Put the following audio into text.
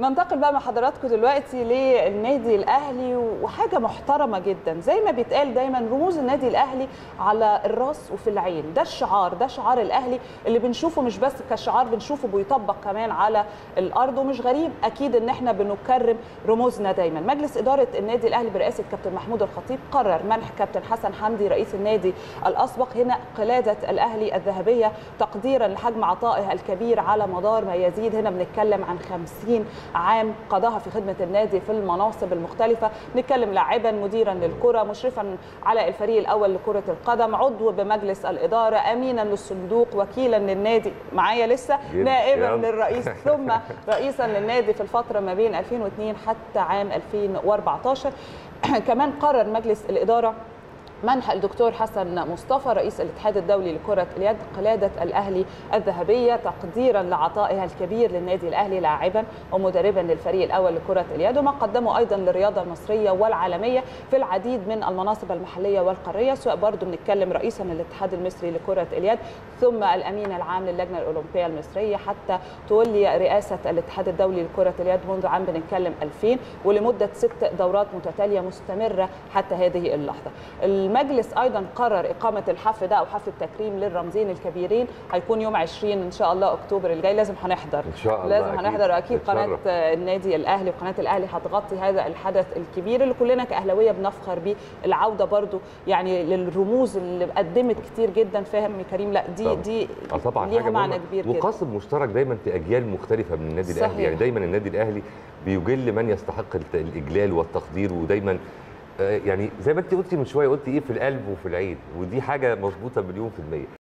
ننتقل بقى مع حضراتكم دلوقتي للنادي الاهلي وحاجه محترمه جدا زي ما بيتقال دايما رموز النادي الاهلي على الراس وفي العين ده الشعار ده شعار الاهلي اللي بنشوفه مش بس كشعار بنشوفه بيطبق كمان على الارض ومش غريب اكيد ان احنا بنكرم رموزنا دايما مجلس اداره النادي الاهلي برئاسه كابتن محمود الخطيب قرر منح كابتن حسن حمدي رئيس النادي الاسبق هنا قلاده الاهلي الذهبيه تقديرا لحجم عطائه الكبير على مدار ما يزيد هنا بنتكلم عن 50 عام قضاها في خدمه النادي في المناصب المختلفه نتكلم لاعبا مديرا للكره مشرفا على الفريق الاول لكره القدم عضو بمجلس الاداره امينا للصندوق وكيلا للنادي معايا لسه جدا. نائبا يلا. للرئيس ثم رئيسا للنادي في الفتره ما بين 2002 حتى عام 2014 كمان قرر مجلس الاداره منح الدكتور حسن مصطفى رئيس الاتحاد الدولي لكرة اليد قلادة الأهلي الذهبية تقديرا لعطائها الكبير للنادي الأهلي لاعبا ومدربا للفريق الأول لكرة اليد وما قدمه أيضا للرياضة المصرية والعالمية في العديد من المناصب المحلية والقارية سواء برضو بنتكلم رئيسا للاتحاد المصري لكرة اليد ثم الأمين العام للجنة الأولمبية المصرية حتى تولي رئاسة الاتحاد الدولي لكرة اليد منذ عام بنتكلم 2000 ولمدة ست دورات متتالية مستمرة حتى هذه اللحظة المجلس ايضا قرر اقامه الحفل ده او حفل التكريم للرمزين الكبيرين هيكون يوم 20 ان شاء الله اكتوبر الجاي لازم هنحضر ان شاء الله لازم أكيد. هنحضر اكيد نتشرف. قناه النادي الاهلي وقناه الاهلي هتغطي هذا الحدث الكبير اللي كلنا كاهلاويه بنفخر بيه العوده برضو يعني للرموز اللي قدمت كتير جدا فاهم يا كريم لا دي طبعاً. دي اه طبعا ليها حاجة معنى مهمة. كبير جدا وقاسم مشترك دايما في اجيال مختلفه من النادي صحيح. الاهلي يعني دايما النادي الاهلي بيجل من يستحق الت- الاجلال والتقدير ودايما آه، يعني زي ما انت قلتي من شويه قلتي ايه في القلب وفي العين ودي حاجه مظبوطه مليون في الميه